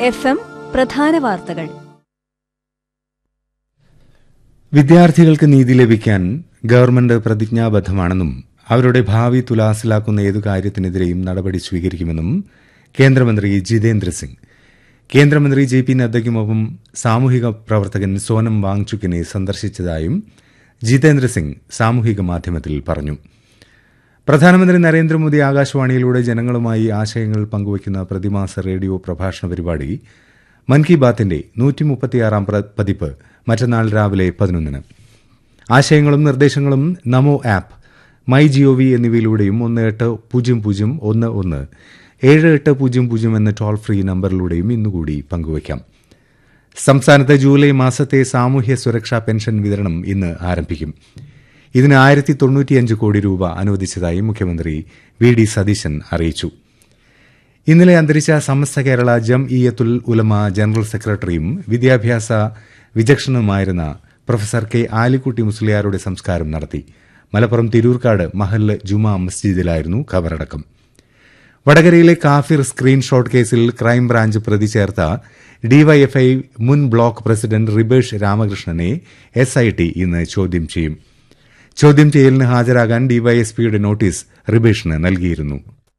F M പ്രധാന വാർത്തകൾ വിദ്യാർത്ഥികൾക്ക് നീതി ലഭിക്കാൻ ഗവൺമെന്റ് പ്രതിജ്ഞാബദ്ധമാണെന്നും അവരുടെ ഭാവി തുലാസിലാക്കുന്ന ഏതു കാര്യത്തിനെതിരെയും നടപടി സ്വീകരിക്കുമെന്നും കേന്ദ്രമന്ത്രി ജിതേന്ദ്ര സിംഗ് കേന്ദ്രമന്ത്രി ജെ പി നദ്ദയ്ക്കുമൊപ്പം സാമൂഹിക പ്രവർത്തകൻ സോനം വാങ്ചുക്കിനെ സന്ദർശിച്ചതായും ജിതേന്ദ്ര സിംഗ് സാമൂഹിക മാധ്യമത്തിൽ പറഞ്ഞു പ്രധാനമന്ത്രി നരേന്ദ്രമോദി ആകാശവാണിയിലൂടെ ജനങ്ങളുമായി ആശയങ്ങൾ പങ്കുവയ്ക്കുന്ന പ്രതിമാസ റേഡിയോ പ്രഭാഷണ പരിപാടി മൻ കി ബാത്തിന്റെ നൂറ്റിമുപ്പത്തിയാറാം പതിപ്പ് മറ്റന്നാൾ രാവിലെ പതിനൊന്നിന് ആശയങ്ങളും നിർദ്ദേശങ്ങളും നമോ ആപ്പ് മൈ ജിഒവി എന്നിവയിലൂടെയും ഒന്ന് എട്ട് പൂജ്യം പൂജ്യം ഒന്ന് ഒന്ന് ഏഴ് എട്ട് പൂജ്യം പൂജ്യം എന്ന ടോൾ ഫ്രീ നമ്പറിലൂടെയും ഇന്നുകൂടി പങ്കുവയ്ക്കാം സംസ്ഥാനത്ത് ജൂലൈ മാസത്തെ സാമൂഹ്യ സുരക്ഷാ പെൻഷൻ വിതരണം ഇന്ന് ആരംഭിക്കും ഇതിന് ആയിരത്തി തൊണ്ണൂറ്റിയഞ്ച് കോടി രൂപ അനുവദിച്ചതായി മുഖ്യമന്ത്രി വി ഡി സതീശൻ അറിയിച്ചു ഇന്നലെ അന്തരിച്ച സമസ്ത കേരള ജം ഇയത്തുൽ ഉലമ ജനറൽ സെക്രട്ടറിയും വിദ്യാഭ്യാസ വിചക്ഷണനുമായിരുന്ന പ്രൊഫസർ കെ ആലിക്കുട്ടി മുസ്ലിയാരുടെ സംസ്കാരം നടത്തി മലപ്പുറം തിരൂർക്കാട് മഹല്ല് ജുമാ മസ്ജിദിലായിരുന്നു ഖബറടക്കം വടകരയിലെ കാഫിർ സ്ക്രീൻഷോട്ട് കേസിൽ ക്രൈംബ്രാഞ്ച് പ്രതി ചേർത്ത ഡിവൈഎഫ്ഐ മുൻ ബ്ലോക്ക് പ്രസിഡന്റ് റിബേഷ് രാമകൃഷ്ണനെ എസ്ഐടി ഇന്ന് ചോദ്യം ചെയ്യും ചോദ്യം ചെയ്യലിന് ഹാജരാകാൻ ഡിവൈഎസ്പിയുടെ നോട്ടീസ് റിബേഷിന് നൽകിയിരുന്നു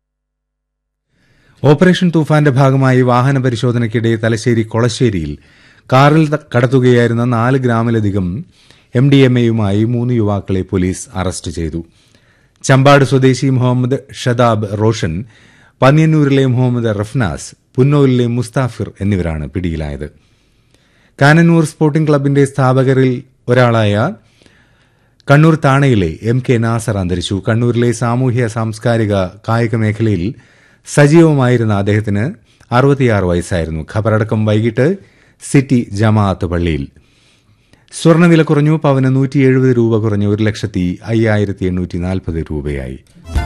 ഓപ്പറേഷൻ തൂഫാന്റെ ഭാഗമായി വാഹന പരിശോധനയ്ക്കിടെ തലശ്ശേരി കൊളശ്ശേരിയിൽ കാറിൽ കടത്തുകയായിരുന്ന നാല് ഗ്രാമിലധികം എം ഡി എം എയുമായി മൂന്ന് യുവാക്കളെ പോലീസ് അറസ്റ്റ് ചെയ്തു ചമ്പാട് സ്വദേശി മുഹമ്മദ് ഷദാബ് റോഷൻ പന്ന്യന്നൂരിലെ മുഹമ്മദ് റഫ്നാസ് പുന്നൂരിലെ മുസ്താഫിർ എന്നിവരാണ് പിടിയിലായത് കാനന്നൂർ സ്പോർട്ടിംഗ് ക്ലബിന്റെ സ്ഥാപകരിൽ ഒരാളായ കണ്ണൂർ താണയിലെ എം കെ നാസർ അന്തരിച്ചു കണ്ണൂരിലെ സാമൂഹ്യ സാംസ്കാരിക കായിക മേഖലയിൽ സജീവമായിരുന്ന അദ്ദേഹത്തിന് അറുപത്തിയാറ് വയസ്സായിരുന്നു ഖബറടക്കം വൈകിട്ട് സിറ്റി ജമാഅത്ത് പള്ളിയിൽ സ്വർണ്ണവില കുറഞ്ഞു പവന് നൂറ്റി എഴുപത് രൂപ കുറഞ്ഞ് ഒരു ലക്ഷത്തി അയ്യായിരത്തി എണ്ണൂറ്റി നാൽപ്പത് രൂപയായി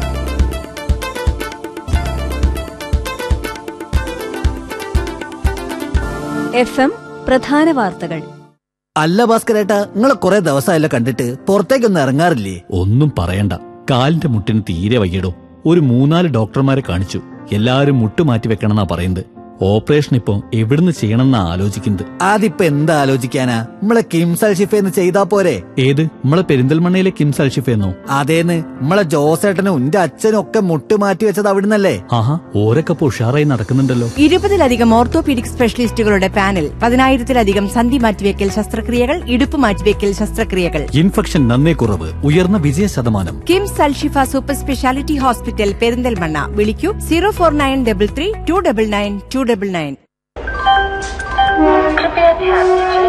എഫ് എം പ്രധാന വാർത്തകൾ അല്ല ഭാസ്കരേട്ടാ നിങ്ങളെ കുറെ ദിവസമായല്ലോ കണ്ടിട്ട് പുറത്തേക്കൊന്നും ഇറങ്ങാറില്ലേ ഒന്നും പറയണ്ട കാലിന്റെ മുട്ടിന് തീരെ വയ്യടോ ഒരു മൂന്നാല് ഡോക്ടർമാരെ കാണിച്ചു എല്ലാരും മുട്ട് മാറ്റി വെക്കണമെന്നാ പറയുന്നത് ഓപ്പറേഷൻ ഇപ്പൊ എവിടുന്ന് ചെയ്യണമെന്നാ ആലോചിക്കുന്നത് അതിപ്പോ എന്താ ആലോചിക്കാനാ നമ്മളെ കിംസൽ ഷിഫേന്ന് ചെയ്താ പോരെ ഏത് നമ്മളെ പെരിന്തൽമണ്ണയിലെ കിംസ് അൽഷിഫെന്നോ അതേന്ന് നമ്മളെ ജോസേട്ടനും എന്റെ അച്ഛനും ഒക്കെ മുട്ട് മാറ്റി വെച്ചത് അവിടുന്നല്ലേ ആഹാ ഓരൊക്കെ ഇപ്പൊ ഉഷാറായി നടക്കുന്നുണ്ടല്ലോ ഇരുപതിലധികം ഓർത്തോപീഡിക് സ്പെഷ്യലിസ്റ്റുകളുടെ പാനൽ പതിനായിരത്തിലധികം സന്ധി മാറ്റിവെക്കൽ ശസ്ത്രക്രിയകൾ ഇടുപ്പ് മാറ്റിവെക്കൽ ശസ്ത്രക്രിയകൾ ഇൻഫെക്ഷൻ നന്നേ കുറവ് ഉയർന്ന വിജയ ശതമാനം KIMS Alshifa super speciality hospital Perinthalmanna വിളിക്കൂ zero four nine double three two double nine two double nine कृपया ध्यान